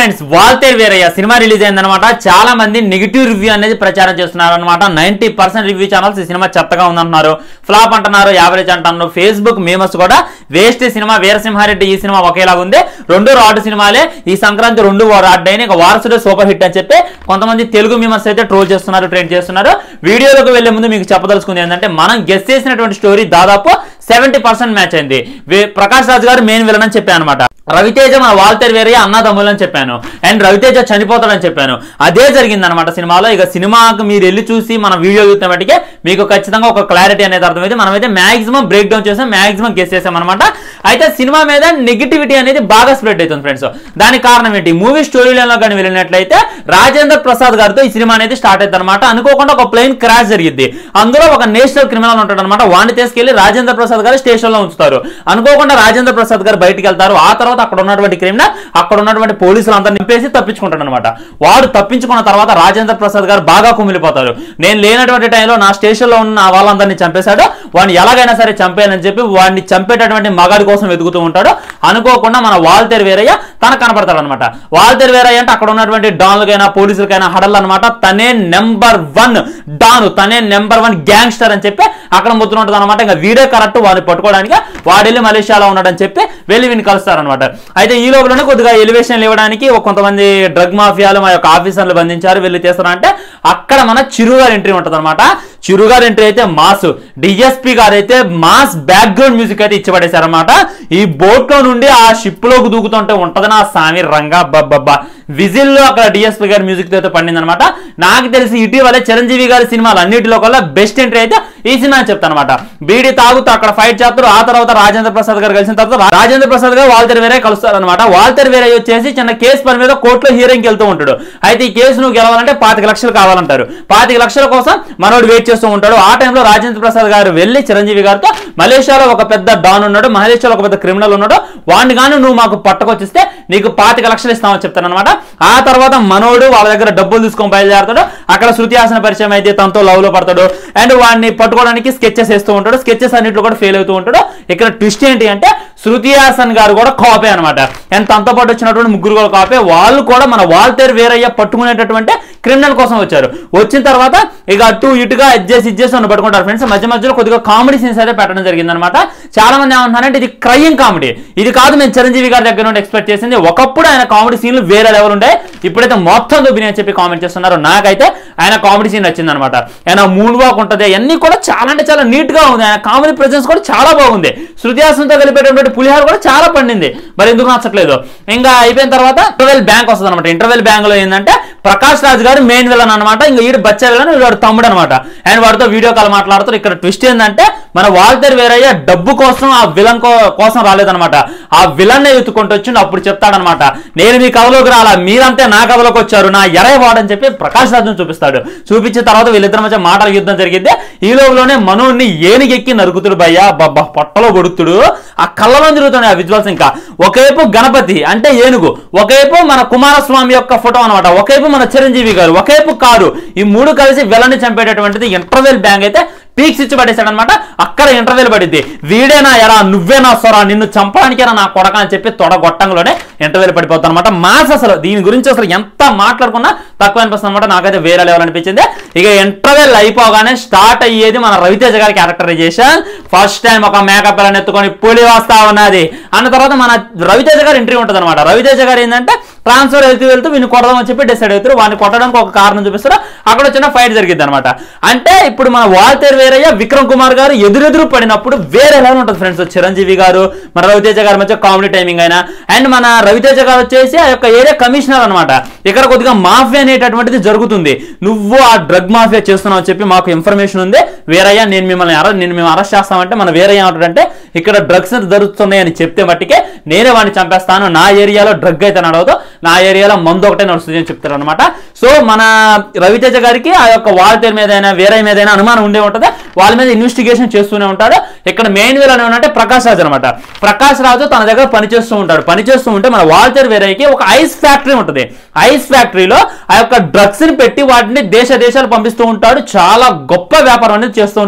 friends Waltair Veerayya cinema release అయిందనమాట చాలా మంది నెగిటివ్ రివ్యూ అనేది ప్రచారం చేస్తున్నారు అనమాట నైన్టీ పర్సెంట్ రివ్యూ ఛానల్స్ ఈ సినిమా చెత్తగా ఉందంటున్నారు ఫ్లాప్ అంటున్నారు యావరేజ్ అంటున్నారు ఫేస్బుక్ మేమస్ కూడా వేస్ట్ సినిమా వీరసింహారెడ్డి ఈ సినిమా ఒకేలాగా ఉంది రెండు రాడ్ సినిమాలే ఈ సంక్రాంతి రెండు రాడ్ అయిన ఇక వారసుడే సూపర్ హిట్ అని చెప్పి కొంతమంది తెలుగు మేమస్ అయితే ట్రోల్ చేస్తున్నారు ట్రెండ్ చేస్తున్నారు వీడియోలోకి వెళ్లే ముందు మీకు చెప్పదలుచుకుంది ఏంటంటే మనం గెస్ చేసినటువంటి స్టోరీ దాదాపు సెవెంటీ పర్సెంట్ మ్యాచ్ అయింది వే- ప్రకాష్ రాజ్ గారు మెయిన్ విలన్ అని చెప్పాను అనమాట రవితేజ మన వాల్తేర్ వేరే అన్నదమ్ములు అని చెప్పాను అండ్ రవితేజ చనిపోతాడని చెప్పాను అదే జరిగింది అనమాట సినిమాలో ఇక సినిమాకు మీరు వెళ్ళి చూసి మన వీడియో చూసిన బట్టికే మీకు ఖచ్చితంగా ఒక క్లారిటీ అనేది అర్థమైతే మనమైతే మాక్సిమం బ్రేక్ డౌన్ చేసాం మాక్సిమం గెస్ చేసాం అనమాట అయితే సినిమా మీద నెగిటివిటీ అనేది బాగా స్ప్రెడ్ అవుతుంది ఫ్రెండ్స్ దానికి కారణం ఏంటి మూవీ స్టోరీ లైన్ లో కానీ వెళ్ళినట్లయితే రాజేంద్ర ప్రసాద్ గారితో ఈ సినిమా అనేది స్టార్ట్ అవుతుంది అనమాట అనుకోకుండా ఒక ప్లేన్ క్రాష్ జరిగింది అందులో ఒక నేషనల్ క్రిమినల్ ఉంటాడు అనమాట వాడిని తీసుకెళ్లి రాజేంద్ర ప్రసాద్ గారు స్టేషన్ లో ఉంచుతారు అనుకోకుండా రాజేంద్ర ప్రసాద్ గారు బయటికి వెళ్తారు ఆ తర్వాత అక్కడ ఉన్నటువంటి క్రిమినల్ అక్కడ ఉన్నటువంటి పోలీసులు అందరిని నింపేసి తప్పించుకుంటాడు అనమాట వాడు తప్పించుకున్న తర్వాత రాజేంద్ర ప్రసాద్ గారు బాగా కుమిలిపోతారు నేను లేనటువంటి టైంలో నా స్టేషన్ లో ఉన్న వాళ్ళందరినీ చంపేశాడు వాడిని ఎలాగైనా సరే చంపేయాలని చెప్పి వాడిని చంపేటటువంటి మగాడి కోసం వెతుకుతూ ఉంటాడు అనుకోకుండా మన వాల్తేరు వేరయ్య తన కనపడతాడు అనమాట వాల్తేరు వేరయ్య అంటే అక్కడ ఉన్నటువంటి డాన్లకైనా పోలీసులకైనా హడల్ అనమాట తనే నెంబర్ వన్ డాను తనే నెంబర్ వన్ గ్యాంగ్స్టర్ అని చెప్పి అక్కడ ముద్దుకుంటుంది అనమాట ఇంకా వీడే కరెక్ట్ వాడిని పట్టుకోవడానికి వాడు వెళ్ళి మలేషియాలో ఉన్నాడని చెప్పి వెళ్ళి వీని కలుస్తారనమాట అయితే ఈ లోపలనే కొద్దిగా ఎలివేషన్ ఇవ్వడానికి ఒక కొంతమంది డ్రగ్ మాఫియాలు మా యొక్క ఆఫీసర్లు బంధించారు వెళ్ళి తీస్తారంటే అక్కడ మన చిరు గారి ఎంట్రీ ఉంటుంది అనమాట చిరు గారి ఎంట్రీ అయితే మాస్ డిఎస్పీ గారు అయితే మాస్ బ్యాక్గ్రౌండ్ మ్యూజిక్ అయితే ఇచ్చి పడేశారనమాట ఈ బోట్ లో నుండి ఆ షిప్ లోకి దూకుతుంటే ఉంటది నా సామి రంగా బబ్బబ్బా విజిల్ లో అక్కడ డిఎస్పీ గారి మ్యూజిక్ తో అయితే పండింది అనమాట నాకు తెలిసి ఇటీవలే చిరంజీవి గారి సినిమాలు అన్నిటిలో కల్లా బెస్ట్ ఎంట్రీ అయితే ఈ సినిమా అని చెప్తాను అనమాట బీడీ తాగుతూ అక్కడ ఫైట్ చేస్తారు ఆ తర్వాత రాజేంద్ర ప్రసాద్ గారు కలిసిన తర్వాత రా- రాజేంద్ర ప్రసాద్ గారు వాల్తెర్ వేరే కలుస్తారు అనమాట వాల్తెర్ వేరే వచ్చేసి చిన్న కేసు పని మీద కోర్టులో హీరింగ్కి వెళ్తూ ఉంటాడు అయితే ఈ కేసు నువ్వు గెలవాలంటే పాతిక లక్షలు కావాలంటారు పాతిక లక్షల కోసం మనోడు వెయిట్ చేస్తూ ఉంటాడు ఆ టైంలో రాజేంద్ర ప్రసాద్ గారు వెళ్ళి చిరంజీవి గారితో మలేషియాలో ఒక పెద్ద డాన్ ఉన్నాడు మలేషియాలో ఒక పెద్ద క్రిమినల్ ఉన్నాడు వాడిని కానీ నువ్వు మాకు పట్టుకొచ్చిస్తే నీకు పాతిక లక్షలు ఇస్తామని చెప్తాను అనమాట ఆ తర్వాత మనోడు వాళ్ళ దగ్గర డబ్బులు తీసుకొని బయలుదేరతాడు అక్కడ శృతి హాసన పరిచయం అయితే తనతో లవ్ లో పడతాడు అండ్ వాడిని పట్టుకోవడానికి స్కెచెస్ వేస్తూ ఉంటాడు స్కెచెస్ అన్నింటిలో కూడా ఫెయిల్ అవుతూ ఉంటాడు ఇక్కడ ట్విస్ట్ ఏంటి అంటే శృతి హాసన్ గారు కూడా కాపే అనమాట అండ్ తనతో పాటు వచ్చినటువంటి ముగ్గురు కూడా కాపే వాళ్ళు కూడా మన వాల్తేరు వేరయ్య పట్టుకునేటటువంటి క్రిమినల్ కోసం వచ్చారు వచ్చిన తర్వాత ఇక అటు ఇటుగా అడ్జస్ట్ ఇచ్చేసి నన్ను పట్టుకుంటారు ఫ్రెండ్స్ మధ్య మధ్యలో కొద్దిగా కామెడీ సీన్స్ అయితే పెట్టడం జరిగింది అనమాట చాలా మంది ఏమంటున్నారంటే ఇది క్రయింగ్ కామెడీ ఇది కాదు మేము చిరంజీవి గారి దగ్గర నుండి ఎక్స్పెక్ట్ చేసింది ఒకప్పుడు ఆయన కామెడీ సీన్లు వేరే లెవెల్ ఉండే ఇప్పుడైతే మొత్తం దుబ్బిని అని చెప్పి కామెంట్ చేస్తున్నారు నాకైతే ఆయన కామెడీ సీన్ నచ్చింది అనమాట ఆయన మూన్ వాక్ ఉంటుంది అన్ని కూడా చాలా అంటే చాలా నీట్ గా ఉంది ఆయన కామెడీ ప్రెజెన్స్ కూడా చాలా బాగుంది శృతి హాసన్తో కలిపేటటువంటి పులిహార కూడా చాలా పండింది మరి ఎందుకు నచ్చట్లేదు ఇంకా అయిపోయిన తర్వాత ఇంటర్వెల్ బ్యాంక్ వస్తుంది అనమాట ఇంటర్వెల్ బ్యాంక్ లో ఏంటంటే ప్రకాష్ రాజ్ గారు మెయిన్ విలన్ అనమాట ఇంకా ఈడు బచ్చా విలన్ వీడు వాడు తమ్ముడు అనమాట అండ్ వాడితో వీడియో కాల్ మాట్లాడుతారు ఇక్కడ ట్విస్ట్ ఏంటంటే మన వాల్తేర్ వేరయ్య డబ్బు కోసం ఆ విలన్ కోసం రాలేదనమాట ఆ విలన్ ఎత్తుకుంటూ వచ్చిండు అప్పుడు చెప్తాడనమాట నేను మీ కథలోకి రాలా మీరంతే నా కథలోకి వచ్చారు నా ఎరయ వాడని చెప్పి ప్రకాష్ రాజును చూపిస్తాడు చూపించిన తర్వాత వీళ్ళిద్దరి మధ్య మాటల యుద్ధం జరిగింది ఈ లోపలనే మనోడిని ఏనుగెక్కి నరుకుతుడు భయ్యా బబ్బా పొట్టలో కొడుతుడు ఆ కళ్ళలో తిరుగుతున్నాయి ఆ విజువల్స్ ఇంకా ఒకవైపు గణపతి అంటే ఏనుగు ఒకవైపు మన కుమారస్వామి యొక్క ఫోటో అనమాట ఒకవైపు మన చిరంజీవి గారు ఒకవైపు కారు ఈ మూడు కలిసి వెలని చంపేటటువంటిది ఇంటర్వెల్ బ్యాంక్ అయితే పీక్స్ ఇచ్చి పడేశాడనమాట అక్కడ ఇంటర్వ్యూలు పడింది వీడేనా ఎరా నువ్వేనా సొరా నిన్ను చంపడానికేనా నా కొడక అని చెప్పి తొడగొట్టంలోనే ఇంటర్వ్యూలు పడిపోతాం అనమాట మాస్ అసలు దీని గురించి అసలు ఎంత మాట్లాడుకున్నా తక్కువ అనిపిస్తుంది అనమాట నాకైతే వేరే లెవెల్ అనిపించింది ఇక ఇంటర్వెల్ అయిపోగానే స్టార్ట్ అయ్యేది మన రవితేజ గారి క్యారెక్టరైజేషన్ ఫస్ట్ టైం ఒక మేకప్ పిల్లని ఎత్తుకొని పులి వస్తా ఉన్నది అన్న తర్వాత మన రవితేజ గారి ఎంట్రీ ఉంటుంది అనమాట రవితేజ గారు ఏంటంటే ట్రాన్స్ఫర్ వెళ్తూ వెళ్తూ వీళ్ళు కొడదామని చెప్పి డిసైడ్ అవుతారు వాడిని కొట్టడానికి ఒక కారణం చూపిస్తారు అక్కడ వచ్చిన ఫైట్ జరిగింది అనమాట అంటే ఇప్పుడు మన వాల్తేర్ వేరయ్య విక్రమ్ కుమార్ గారు ఎదురెదురు పడినప్పుడు వేరే ఎలా ఉంటుంది ఫ్రెండ్స్ చిరంజీవి గారు మన రవితేజ గారి మధ్య కామెడీ టైమింగ్ అయినా అండ్ మన రవితేజ గారు వచ్చేసి ఆ యొక్క ఏరియా కమిషనర్ అనమాట ఇక్కడ కొద్దిగా మాఫియా అనేటటువంటిది జరుగుతుంది నువ్వు ఆ డ్రగ్ మాఫియా చేస్తున్నావు అని చెప్పి మాకు ఇన్ఫర్మేషన్ ఉంది వేరయ్య నేను మిమ్మల్ని అరెస్ట్ నేను మేము అరెస్ట్ చేస్తామంటే మన వేరయ్య ఏమంటాడంటే ఇక్కడ డ్రగ్స్ జరుగుతున్నాయి అని చెప్తే మట్టికే నేనే వాడిని చంపేస్తాను నా ఏరియాలో డ్రగ్ అయితే నడవదు నా ఏరియాలో మందు ఒకటే నడుస్తుంది అని చెప్తారు అనమాట సో మన రవితేజ గారికి ఆ యొక్క వాల్తేర్ మీద అయినా వేరే మీద అయినా అనుమానం ఉండే ఉంటుంది వాళ్ళ మీద ఇన్వెస్టిగేషన్ చేస్తూనే ఉంటాడు ఇక్కడ మెయిన్ విలన్ ఏమంటే ప్రకాష్ రాజు అనమాట ప్రకాష్ రాజు తన దగ్గర పనిచేస్తూ ఉంటాడు పనిచేస్తూ ఉంటే మన వాల్తేర్ వేరేకి ఒక ఐస్ ఫ్యాక్టరీ ఉంటుంది ఐస్ ఫ్యాక్టరీలో ఆ యొక్క డ్రగ్స్ ని పెట్టి వాటిని దేశ దేశాలు పంపిస్తూ ఉంటాడు చాలా గొప్ప వ్యాపారం అనేది చేస్తూ ఉంటాడు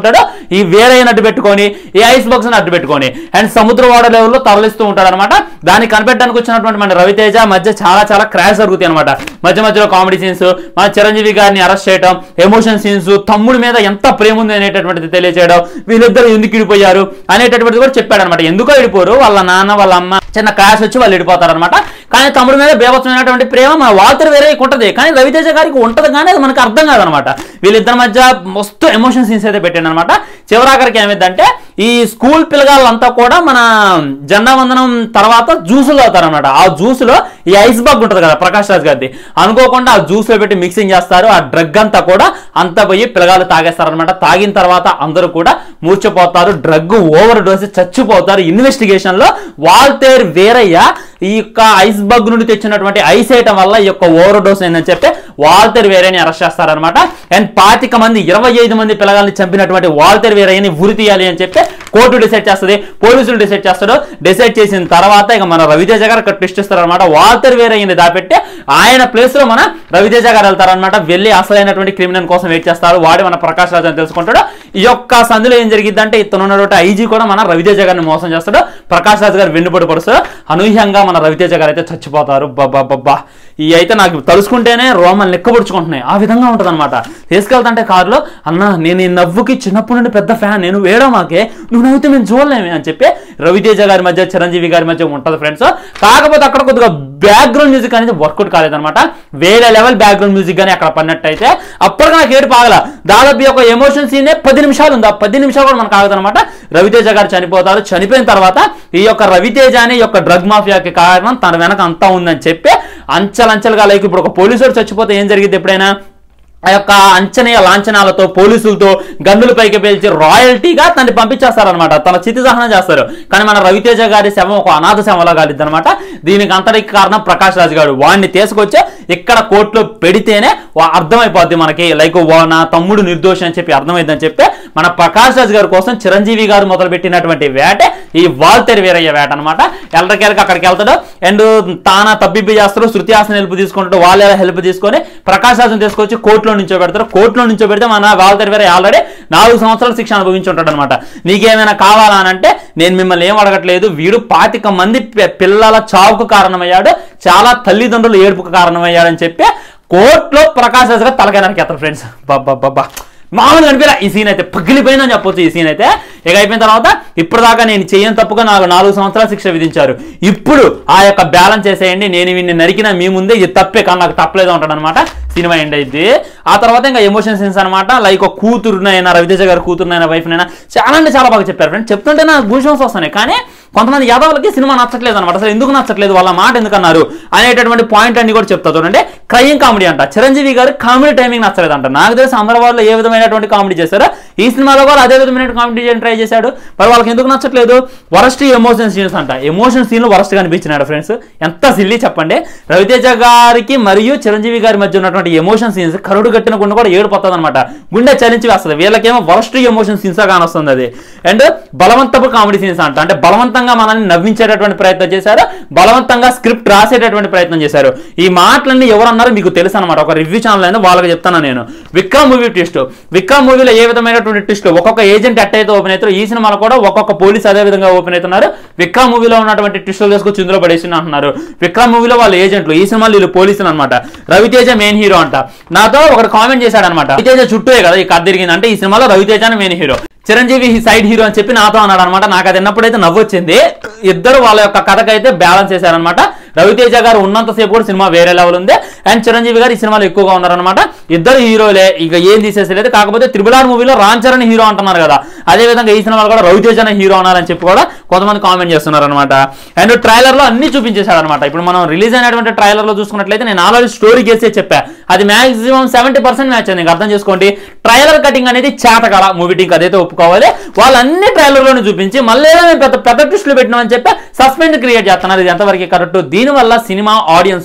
ఈ వేరే అడ్డు పెట్టుకొని ఈ ఐస్ బాక్స్ అడ్డు పెట్టుకొని అండ్ సముద్ర వాడ లెవెల్లో తరలిస్తూ ఉంటాడు అనమాట దాన్ని కనిపెట్టడానికి వచ్చినటువంటి మన రవితేజ మధ్య చాలా చాలా క్రాష్ జరుగుతాయి అనమాట మధ్య మధ్యలో కామెడీ సీన్స్ మన చిరంజీవి గారిని అరెస్ట్ చేయడం ఎమోషన్ సీన్స్ తమ్ముడి మీద ఎంత ప్రేమ ఉంది అనేటటువంటిది తెలియజేయడం వీళ్ళిద్దరు ఎందుకు ఇడిపోయారు అనేటటువంటిది కూడా చెప్పాడు అనమాట ఎందుకో ఇడిపోరు వాళ్ళ నాన్న వాళ్ళ అమ్మ చిన్న క్రాష్ వచ్చి వాళ్ళు ఇడిపోతారు అనమాట కానీ తమ్ముడి మీద బేభత్సమైనటువంటి ప్రేమ మన వాల్తర్ వేరే ఉంటది కానీ రవితేజ గారికి ఉంటది కానీ అది మనకు అర్థం కాదనమాట వీళ్ళిద్దరి మధ్య మస్తు ఎమోషన్ సీన్స్ అయితే పెట్టాడు అనమాట చివరాఖరికి ఏమైందంటే ఈ స్కూల్ పిల్లగాళ్ళంతా కూడా మన జెండా వందనం తర్వాత జ్యూసులు తాగుతారనమాట ఆ జ్యూసులో ఈ ఐస్ బాగ్ ఉంటుంది కదా ప్రకాష్ రాజ్ గారిది అనుకోకుండా ఆ జ్యూస్ లో పెట్టి మిక్సింగ్ చేస్తారు ఆ డ్రగ్ అంతా కూడా అంతా పోయి పిల్లగాళ్ళు తాగేస్తారనమాట తాగిన తర్వాత అందరూ కూడా మూర్చపోతారు డ్రగ్ ఓవర్ డోస్ చచ్చిపోతారు ఇన్వెస్టిగేషన్ లో వాల్తేర్ వేరయ్య ఈ యొక్క ఐస్ బగ్ నుండి తెచ్చినటువంటి ఐస్ ఐటమ్ వల్ల ఈ యొక్క ఓవర్ డోస్ అయిందని చెప్పి వాల్తేర్ వేరేని అరెస్ట్ చేస్తారనమాట అండ్ పాతిక మంది ఇరవై ఐదు మంది పిల్లగాల్ని చంపినటువంటి వాల్తేర్ వేరయ్యని ఉరి తీయాలి అని చెప్పి కోర్టు డిసైడ్ చేస్తుంది పోలీసులు డిసైడ్ చేస్తాడు డిసైడ్ చేసిన తర్వాత ఇక మన రవితేజ గారు ఇక్కడ ట్విస్ట్ ఇస్తారనమాట వాల్తేర్ వేరయ్యని దాపెట్టి ఆయన ప్లేస్ లో మన రవితేజ గారు వెళ్తారనమాట వెళ్ళి అసలైనటువంటి క్రిమినల్ కోసం వెయిట్ చేస్తారు వాడి మన ప్రకాష్ రాజ్ అని తెలుసుకుంటాడు ఈ యొక్క సందులో ఏం జరిగిద్దంటే ఇతను ఉన్నటువంటి ఐజీ కూడా మన రవితేజ గారిని మోసం చేస్తాడు ప్రకాష్ రాజ్ గారు వెన్నుపడి పడుస్తాడు అనూహ్యంగా మన రవితేజ గారు అయితే చచ్చిపోతారు బాబా బాబా ఈ అయితే నాకు తలుసుకుంటేనే రోమన్ లెక్కపడుచుకుంటున్నాయి ఆ విధంగా ఉంటుంది అనమాట తీసుకెళ్తాంటే కారులో అన్న నేను ఈ నవ్వుకి చిన్నప్పటి నుండి పెద్ద ఫ్యాన్ నేను వేయడం మాకే నువ్వు నవ్వుతే మేము చూడలేమే అని చెప్పి రవితేజ గారి మధ్య చిరంజీవి గారి మధ్య ఉంటుంది ఫ్రెండ్స్ కాకపోతే అక్కడ కొద్దిగా బ్యాక్గ్రౌండ్ మ్యూజిక్ అనేది వర్కౌట్ కాలేదన్నమాట వేరే లెవెల్ బ్యాక్గ్రౌండ్ మ్యూజిక్ కానీ అక్కడ పడినట్టయితే అప్పటికి నాకు ఏడు పాగల దాదాపు ఈ యొక్క ఎమోషన్ సీనే పది నిమిషాలు ఉంది ఆ పది నిమిషాలు కూడా మనకు ఆగదనమాట రవితేజ గారు చనిపోతారు చనిపోయిన తర్వాత ఈ యొక్క రవితేజ అనే ఈ యొక్క డ్రగ్ మాఫియాకి కారణం తన వెనక అంతా ఉందని చెప్పి అంచెలంచెలుగా లైక్ ఇప్పుడు ఒక పోలీసుడు చచ్చిపోతే ఏం జరిగింది ఎప్పుడైనా ఆ యొక్క అంచనీయ లాంఛనాలతో పోలీసులతో గన్నులు పైకి పేల్చి రాయల్టీగా తనని పంపించేస్తారనమాట తన చితి దహనం చేస్తారు కానీ మన రవితేజ గారి శవం ఒక అనాథ శవంలో కాలిద్ది అనమాట దీనికి అంతటికి కారణం ప్రకాష్ రాజ్ గారు వాడిని తీసుకొచ్చి ఇక్కడ కోర్టులో పెడితేనే వా- అర్థమైపోద్ది మనకి లైక్ వా- నా తమ్ముడు నిర్దోషి అని చెప్పి అర్థమైందని చెప్పి మన ప్రకాష్ రాజ్ గారి కోసం చిరంజీవి గారు మొదలు పెట్టినటువంటి వేటే ఈ వాల్తెరి వీరయ్య వేట అనమాట ఎల్లరికెళ్ళకి అక్కడికి వెళ్తాడు అండ్ తాన తబ్బిబ్బి చేస్తారు శృతి హాసన్ హెల్ప్ తీసుకుంటాడు వాళ్ళు ఎలా హెల్ప్ తీసుకొని ప్రకాష్ రాజుని తీసుకొచ్చి కోర్టులో నుంచో పెడతారు కోర్టులో నుంచో పెడితే మన వాల్తెరి వీరయ్య ఆల్రెడీ నాలుగు సంవత్సరాల శిక్ష అనుభవించి ఉంటాడు అనమాట నీకేమైనా కావాలా అని అంటే నేను మిమ్మల్ని ఏం అడగట్లేదు వీడు పాతిక మంది పి- పిల్లల చావుకు కారణమయ్యాడు చాలా తల్లిదండ్రులు ఏడుపుకు కారణమయ్యాడని చెప్పి కోర్టులో ప్రకాష్ రాజు గారు తలకాయ నరికేస్తారు ఫ్రెండ్స్ బాబా బాబా మామూలుగా అనిపించలే ఈ సీన్ అయితే పగిలిపోయిందని చెప్పొచ్చు ఈ సీన్ అయితే ఇక అయిపోయిన తర్వాత ఇప్పటిదాకా నేను చేయని తప్పుగా నాకు నాలుగు సంవత్సరాల శిక్ష విధించారు ఇప్పుడు ఆ యొక్క బ్యాలెన్స్ చేసేయండి నేను వీడిని నరికిన మీ ముందే ఇది తప్పే కానీ నాకు తప్పలేదు ఉంటాడు అనమాట సినిమా ఎండ్ అయింది ఆ తర్వాత ఇంకా ఎమోషన్ సీన్స్ అనమాట లైక్ ఒక కూతురునైనా రవితేజ గారి కూతురునైనా వైఫ్నైనా చాలా అంటే చాలా బాగా చెప్పారు ఫ్రెండ్ చెప్తుంటే నాకు భూషన్స్ వస్తున్నాయి కానీ కొంతమంది యాదవులకి సినిమా నచ్చట్లేదు అనమాట అసలు ఎందుకు నచ్చట్లేదు వాళ్ళ మాట ఎందుకు అన్నారు అనేటటువంటి పాయింట్ అన్ని కూడా చెప్తా చూడండి క్రయింగ్ కామెడీ అంట చిరంజీవి గారు కామెడీ టైమింగ్ నచ్చలేదు అంట నాకు తెలిసి అందరి వాళ్ళు ఏ విధమైనటువంటి కామెడీ చేశారో ఈ సినిమాలో కూడా అదే విధమైన కామెడీ చేయడానికి ట్రై చేశాడు మరి వాళ్ళకి ఎందుకు నచ్చట్లేదు వరస్ట్ ఎమోషన్ సీన్స్ అంట ఎమోషన్ సీన్లు వరస్ట్ అనిపించినాడు ఫ్రెండ్స్ ఎంత సిల్లీ చెప్పండి రవితేజ గారికి మరియు చిరంజీవి గారి మధ్య ఉన్నటువంటి ఎమోషన్ సీన్స్ కరుడు కట్టిన గుండె కూడా ఏడిపోతుంది అనమాట గుండె చలించి వేస్తుంది వీళ్ళకేమో వరస్ట్ ఎమోషన్ సీన్స్ కానొస్తుంది అది అండ్ బలవంతపు కామెడీ సీన్స్ అంట అంటే బలవంతంగా మనల్ని నవ్వించేటటువంటి ప్రయత్నం చేశారు బలవంతంగా స్క్రిప్ట్ రాసేటటువంటి ప్రయత్నం చేశారు ఈ మాటలన్నీ ఎవరన్నారో మీకు తెలుసు అనమాట ఒక రివ్యూ ఛానల్ అయినా వాళ్ళకి చెప్తాను నేను విక్రమ్ మూవీ ట్విస్ట్ విక్రమ్ మూవీలో ఏ విధమైనటువంటి ట్విస్ట్ ఒక్కొక్క ఏజెంట్ ఎట్టయితే ఓపెన్ అవుతారో ఈ సినిమాలో కూడా ఒక్కొక్క పోలీస్ అదే విధంగా ఓపెన్ అవుతున్నారు విక్రమ్ మూవీలో ఉన్నటువంటి ట్విస్టులు తీసుకొచ్చి ఇందులో పడేసి అంటున్నారు విక్రమ్ మూవీలో వాళ్ళు ఏజెంట్లు ఈ సినిమాలో వీళ్ళు పోలీసులు అనమాట రవితేజ మెయిన్ హీరో అంట నాతో ఒకటి కామెంట్ చేశాడు అనమాట రవితేజ చుట్టూ కదా ఈ కథ తిరిగింది అంటే ఈ సినిమాలో Raviteja main hero Chiranjeevi side hero అని చెప్పి నాతో అన్నాడు అనమాట నాకు అది విన్నప్పుడైతే నవ్వొచ్చింది ఇద్దరు వాళ్ళ యొక్క కథకైతే బ్యాలెన్స్ చేశారనమాట రవితేజ గారు ఉన్నంతసేపు కూడా సినిమా వేరే లెవెల్ ఉంది అండ్ చిరంజీవి గారు ఈ సినిమాలో ఎక్కువగా ఉన్నారనమాట ఇద్దరు హీరోలే ఇక ఏం తీసేసలేదు కాకపోతే త్రిబుల్ ఆర్ మూవీలో రామ్ చరణ్ హీరో అంటున్నారు కదా అదే విధంగా ఈ సినిమాలో కూడా రవితేజ అనే హీరో అన్నారని చెప్పి కూడా కొంతమంది కామెంట్ చేస్తున్నారు అనమాట అండ్ ట్రైలర్ లో అన్ని చూపించేశాడు అనమాట ఇప్పుడు మనం రిలీజ్ అయినటువంటి ట్రైలర్ లో చూసుకున్నట్లయితే నేను ఆల్రెడీ స్టోరీ చేసే చెప్పా అది మాక్సిమం సెవెంటీ పర్సెంట్ మ్యాచ్ అయింది అర్థం చేసుకోండి ట్రైలర్ కటింగ్ అనేది చేతకల మూవీ టీంక్ అదైతే ఒప్పుకోవాలి వాళ్ళు అన్ని ట్రైలర్ లోనే చూపించి మళ్ళీ ఏదో మేము పెద్ద పెద్ద ట్విస్టులు పెట్టినామని చెప్పి సస్పెండ్ క్రియేట్ చేస్తున్నారు ఇది ఎంతవరకు కరెక్ట్ దీనివల్ల సినిమా ఆడియన్స్ లో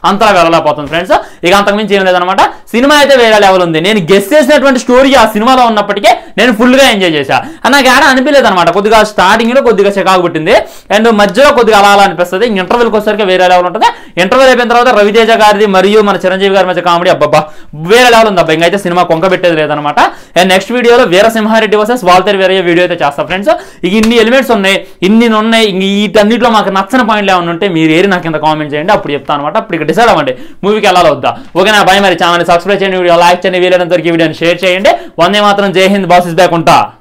అంతలా వెళ్ళలేకపోతుంది ఫ్రెండ్స్ ఇక అంతకుమించి ఏం లేదనమాట సినిమా అయితే వేరే లెవెల్ ఉంది నేను గెస్ట్ చేసినటువంటి స్టోరీ ఆ సినిమాలో ఉన్నప్పటికీ నేను full గా ఎంజాయ్ చేశా అని నాకు ఏడా అనిపించలేదు అనమాట కొద్దిగా స్టార్టింగ్ లో కొద్దిగా చికాకు పుట్టింది అండ్ మధ్యలో కొద్దిగా అలా అలా అనిపిస్తుంది ఇంక ఇంటర్వెల్కి వచ్చేసరికి వేరే లెవెల్ ఉంటుంది ఇంటర్వెల్ అయిపోయిన తర్వాత రవితేజ గారిది మరియు మన చిరంజీవి గారి మధ్య కామెడీ అబ్బబ్బా వేరే లెవెల్ ఉంది అబ్బా ఇంకైతే సినిమా కొంక పెట్టేది లేదనమాట అండ్ నెక్స్ట్ వీడియోలో వీరసింహారెడ్డి వర్సెస్ వాల్తేరు వేరే వీడియో అయితే చేస్తా ఫ్రెండ్స్ ఇక ఇన్ని ఎలిమెంట్స్ ఉన్నాయి ఇన్ని ఉన్నాయి ఇంక వీటన్నిటిలో మాకు నచ్చని పాయింట్లు ఏమైనా ఉంటే మీరు ఏరి నాకు ఇంత కామెంట్ చేయండి అప్పుడు చెప్తాను అనమాట అప్పుడు ఇక డిసైడ్ అవ్వండి మూవీకి వెళ్ళాలి వద్దా ఓకే నా భయ మరి ఛానల్ సబ్స్క్రైబ్ చేయండి వీడియో లైక్ చేయండి వీలైనంత వరకు ఈ వీడియోని షేర్ చేయండి వందే మాత్రం జై హింద్ బాస్ ఇస్ బ్యాక్ ఉంటా